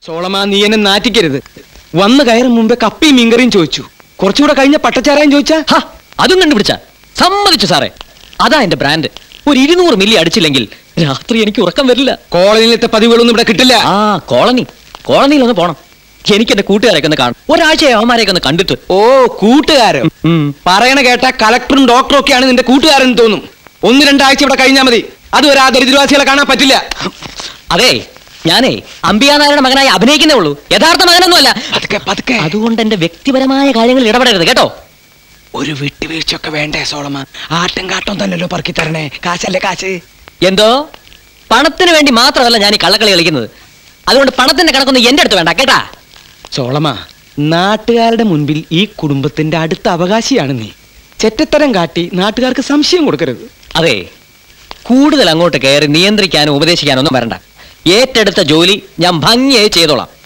സോളമാ നീ എന്നെ നാറ്റിക്കരുത് വന്ന് കയറും മുമ്പേ കപ്പിയും മീൻകറിയും ചോദിച്ചു കുറച്ചുകൂടെ കഴിഞ്ഞ പട്ടച്ചാരായം ചോദിച്ചാ ഹ, അതും കണ്ടുപിടിച്ച സമ്മതിച്ചു സാറേ അതാ എന്റെ ബ്രാൻഡ് ഒരു ഇരുന്നൂറ് മില്ലി അടിച്ചില്ലെങ്കിൽ രാത്രി എനിക്ക് ഉറക്കം വരില്ല കോളനിയിലത്തെ പതിവുകളൊന്നും ഇവിടെ കിട്ടില്ല ആ കോളനി കോളനിയിൽ ഒന്ന് പോണം എനിക്ക് എന്റെ കൂട്ടുകാരെയൊക്കെ ഒന്ന് കാണും ഒരാഴ്ചയായി അവന്മാരെയൊക്കെ ഒന്ന് കണ്ടിട്ട് ഓ കൂട്ടുകാരൻ ഉം. പറയണ കേട്ട കളക്ടറും ഡോക്ടറും ഒക്കെയാണ് നിന്റെ കൂട്ടുകാരൻ തോന്നും ഒന്ന് രണ്ടാഴ്ച ഇവിടെ കഴിഞ്ഞാൽ മതി അതുവരെ ആ ദരിദ്രവാസികളെ കാണാൻ പറ്റില്ല അതെ ഞാനേ അമ്പിയാനാരുടെ മകനായി അഭിനയിക്കുന്നേ ഉള്ളൂ യഥാർത്ഥ മകനൊന്നുമല്ല പതുക്കെ പതുക്കെ അതുകൊണ്ട് എന്റെ വ്യക്തിപരമായ കാര്യങ്ങളിൽ ഇടപെടരുത് കേട്ടോ ഒരു വിട്ടുവീഴ്ചയൊക്കെ വേണ്ടേ സോളമ ആട്ടും കാട്ടും തന്നെയല്ലോ പറക്കി തരണേ കാശല്ലേ കാശ് എന്തോ പണത്തിന് വേണ്ടി മാത്രമല്ല ഞാൻ ഈ കള്ളക്കളി കളിക്കുന്നത് അതുകൊണ്ട് പണത്തിന്റെ കണക്കൊന്നും എന്റെ അടുത്ത് വേണ്ട കേട്ടാ സോളമ നാട്ടുകാരുടെ മുൻപിൽ ഈ കുടുംബത്തിന്റെ അടുത്ത അവകാശിയാണ് നീ ചെറ്റത്തരം കാട്ടി നാട്ടുകാർക്ക് സംശയം കൊടുക്കരുത് അതെ കൂടുതൽ അങ്ങോട്ട് കയറി നിയന്ത്രിക്കാനും ഉപദേശിക്കാനും ഒന്നും വരണ്ട ഏറ്റെടുത്ത ജോലി ഞാൻ ഭംഗിയായി ചെയ്തോളാം